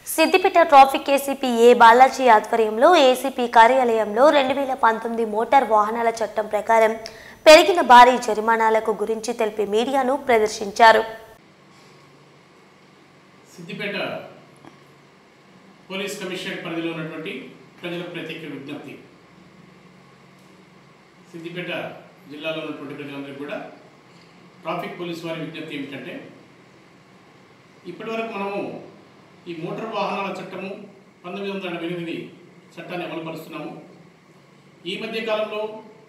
Siddipet traffic ACP A Balaji ఆధ్వర్యంలో ACP కార్యాలయంలో రెండు వేల పంతొమ్మిది మోటార్ వాహనాల చట్టం ప్రకారం పెరిగిన భారీ జరిమానాలకు గురించి తెలిపి మీడియాను ప్రదర్శించారు సిద్దిపేట పోలీస్ కమిషనరేట్ పరిధిలో ఉన్నటువంటి ప్రజలకు ప్రత్యేక విజ్ఞప్తి సిద్దిపేట జిల్లాలో ఉన్నటువంటి ప్రజలందరికీ కూడా ట్రాఫిక్ పోలీస్ వారి విజ్ఞప్తి ఏమిటంటే ఇప్పటివరకు మనము ఈ మోటార్ వాహనాల చట్టము పంతొమ్మిది వందల ఎనభై ఎనిమిది చట్టాన్ని అమలుపరుస్తున్నాము ఈ మధ్య కాలంలో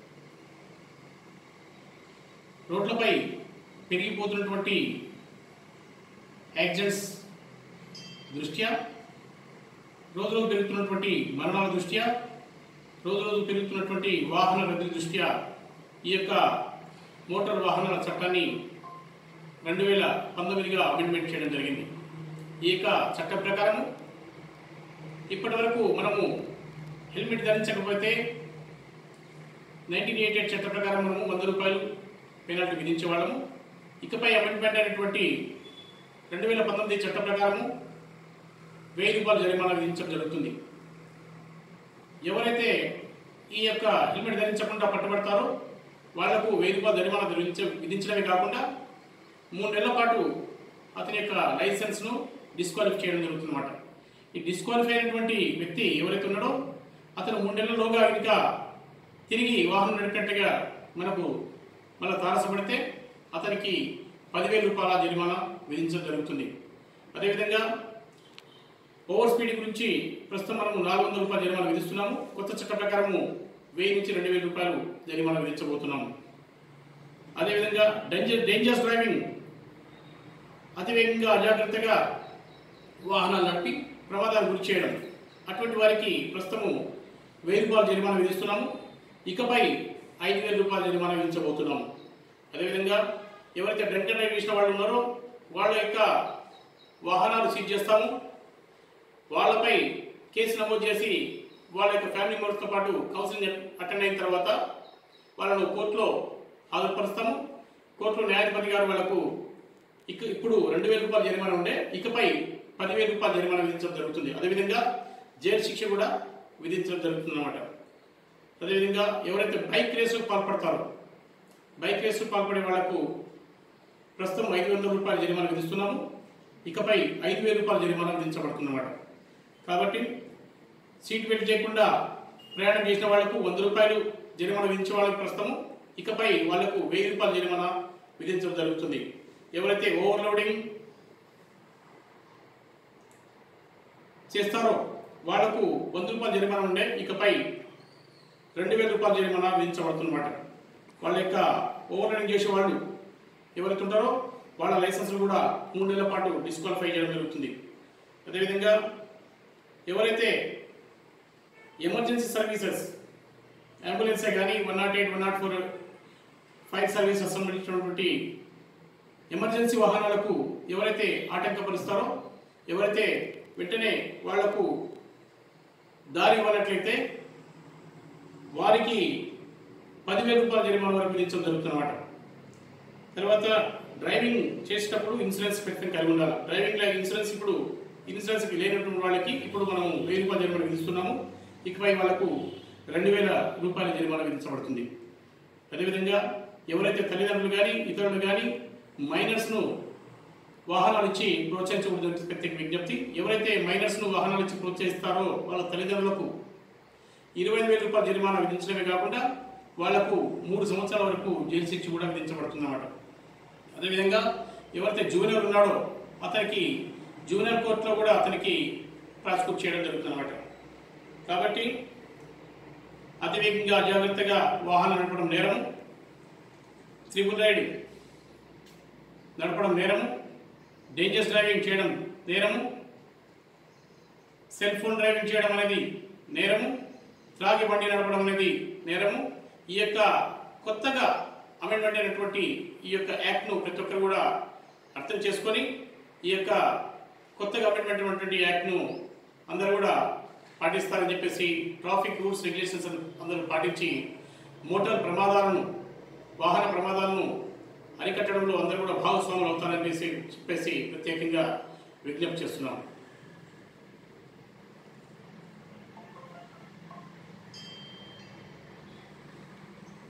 రోడ్లపై పెరిగిపోతున్నటువంటి యాక్సిడెంట్స్ దృష్ట్యా రోజు రోజు పెరుగుతున్నటువంటి మరణాల దృష్ట్యా రోజు రోజు పెరుగుతున్నటువంటి వాహన రద్దీ దృష్ట్యా ఈ యొక్క మోటార్ వాహనాల చట్టాన్ని రెండు వేల పంతొమ్మిదిగా అమెండ్మెంట్ చేయడం జరిగింది ఈ యొక్క చట్టం ప్రకారము ఇప్పటి వరకు మనము హెల్మెట్ ధరించకపోతే నైన్టీన్ ఎయిటీ ఎయిట్ చట్ట ప్రకారం మనము వంద రూపాయలు పెనాల్టీ విధించేవాళ్ళము ఇకపై అమెండ్మెంట్ అయినటువంటి రెండు వేల పంతొమ్మిది చట్ట ప్రకారము వెయ్యి రూపాయలు జరిమానా విధించడం జరుగుతుంది ఎవరైతే ఈ యొక్క హెల్మెట్ ధరించకుండా పట్టుబడతారో వాళ్లకు వెయ్యి రూపాయలు జరిమానా విధించ విధించడమే కాకుండా మూడు నెలల పాటు అతని యొక్క లైసెన్స్ను డిస్క్వాలిఫై చేయడం జరుగుతుందన్నమాట ఈ డిస్క్వాలిఫై అయినటువంటి వ్యక్తి ఎవరైతే ఉన్నాడో అతను మూడు నెలల్లోగా కనుక తిరిగి వాహనం నడిపినట్టుగా మనకు మళ్ళీ తారసపడితే అతనికి పదివేల రూపాయల జరిమానా విధించడం జరుగుతుంది అదేవిధంగా ఓవర్ స్పీడ్ గురించి ప్రస్తుతం మనము నాలుగు వందల రూపాయల జరిమానా విధిస్తున్నాము కొత్త చట్ట ప్రకారము వెయ్యి నుంచి రెండు వేల రూపాయలు జరిమానా విధించబోతున్నాము అదేవిధంగా డేంజర్ డేంజరస్ డ్రైవింగ్ అతివేగంగా అజాగ్రత్తగా వాహనాలు నడిపి ప్రమాదాలు గురి చేయడం అటువంటి వారికి ప్రస్తుతము వెయ్యి రూపాయల జరిమానా విధిస్తున్నాము ఇకపై ఐదు వేల రూపాయల జరిమానా విధించబోతున్నాము అదేవిధంగా ఎవరైతే డ్రంక్ అండ్ డ్రైవ్ చేసిన వాళ్ళు ఉన్నారో వాళ్ళ యొక్క వాహనాలు సీజ్ చేస్తాము వాళ్ళపై కేసు నమోదు చేసి వాళ్ళ యొక్క ఫ్యామిలీ మెంబర్స్తో పాటు కౌన్సిలింగ్ అటెండ్ అయిన తర్వాత వాళ్ళను కోర్టులో హాజరుపరుస్తాము కోర్టులో న్యాయాధిపతి గారు వాళ్ళకు ఇక ఇప్పుడు రెండు వేల రూపాయల జరిమానా ఉండే ఇకపై పదివేల రూపాయల జరిమానా విధించడం జరుగుతుంది అదేవిధంగా జైలు శిక్ష కూడా విధించడం జరుగుతుంది అన్నమాట అదేవిధంగా ఎవరైతే బైక్ రేసుకు పాల్పడతారో బైక్ రేసుకు పాల్పడే వాళ్లకు ప్రస్తుతం ఐదు వందల రూపాయల జరిమానా విధిస్తున్నాము ఇకపై ఐదు వేల రూపాయల జరిమానా విధించబడుతుందన్నమాట కాబట్టి సీట్ బెల్ట్ చేయకుండా ప్రయాణం చేసిన వాళ్లకు వంద రూపాయలు జరిమానా విధించే వాళ్ళకు ప్రస్తుతం ఇకపై వాళ్లకు వెయ్యి రూపాయల జరిమానా విధించడం జరుగుతుంది ఎవరైతే ఓవర్లోడింగ్ చేస్తారో వాళ్లకు వంద రూపాయల జరిమానా ఉండే ఇకపై రెండు వేల రూపాయల జరిమానా విధించబడుతున్నమాట వాళ్ళ యొక్క ఓవర్లోడింగ్ చేసే వాళ్ళు ఎవరైతే ఉంటారో వాళ్ళ లైసెన్స్లు కూడా మూడు నెలల పాటు డిస్క్వాలిఫై చేయడం జరుగుతుంది అదేవిధంగా ఎవరైతే ఎమర్జెన్సీ సర్వీసెస్ అంబులెన్సే కానీ one not eight one not four fire services సంబంధించినటువంటి ఎమర్జెన్సీ వాహనాలకు ఎవరైతే ఆటంకపరుస్తారో ఎవరైతే వెంటనే వాళ్లకు దారి ఇవ్వనట్లయితే వారికి పదివేల రూపాయల జరిమానా వరకు విధించడం జరుగుతుందన్నమాట తర్వాత డ్రైవింగ్ చేసేటప్పుడు ఇన్సూరెన్స్ ఖచ్చితంగా కలిగి ఉండాలి డ్రైవింగ్ లాగా ఇన్సూరెన్స్ ఇప్పుడు ఇన్సూరెన్స్ లేనటువంటి వాళ్ళకి ఇప్పుడు మనం వెయ్యి రూపాయల జరిమానా విధిస్తున్నాము ఇకపై వాళ్ళకు రెండు వేల రూపాయల జరిమానా విధించబడుతుంది అదేవిధంగా ఎవరైతే తల్లిదండ్రులు కానీ ఇతరులు కానీ మైనర్స్ను వాహనాలు ఇచ్చి ప్రోత్సహించకూడదని ప్రత్యేక విజ్ఞప్తి ఎవరైతే మైనర్స్ను వాహనాలు ఇచ్చి ప్రోత్సహిస్తారో వాళ్ళ తల్లిదండ్రులకు ఇరవై ఐదు వేల రూపాయల జరిమానా విధించడమే కాకుండా వాళ్లకు మూడు సంవత్సరాల వరకు జైలు శిక్ష కూడా విధించబడుతుందన్నమాట అదేవిధంగా ఎవరైతే జూనియర్ ఉన్నాడో అతనికి జూనియర్ కోర్టులో కూడా అతనికి ప్రాసిక్యూట్ చేయడం జరుగుతుందన్నమాట కాబట్టి అతివేగంగా అజాగ్రత్తగా వాహనం నడపడం నేరం త్రిపుల్ రైడ్ నడపడం నేరము డేంజరస్ డ్రైవింగ్ చేయడం నేరము సెల్ ఫోన్ డ్రైవింగ్ చేయడం అనేది నేరము త్రాగి బండి నడపడం అనేది నేరము ఈ యొక్క కొత్తగా అమెండ్మెంట్ అయినటువంటి ఈ యొక్క యాక్ట్ను ప్రతి ఒక్కరు కూడా అర్థం చేసుకొని ఈ యొక్క కొత్తగా అమెండ్మెంట్ అయినటువంటి యాక్ట్ను అందరూ కూడా పాటిస్తారని చెప్పేసి ట్రాఫిక్ రూల్స్ రెగ్యులేషన్స్ అందరూ పాటించి మోటార్ ప్రమాదాలను వాహన ప్రమాదాలను అరికట్టడంలో అందరూ కూడా భాగస్వాములు అవుతారని చెప్పేసి చెప్పేసి ప్రత్యేకంగా విజ్ఞప్తి చేస్తున్నాం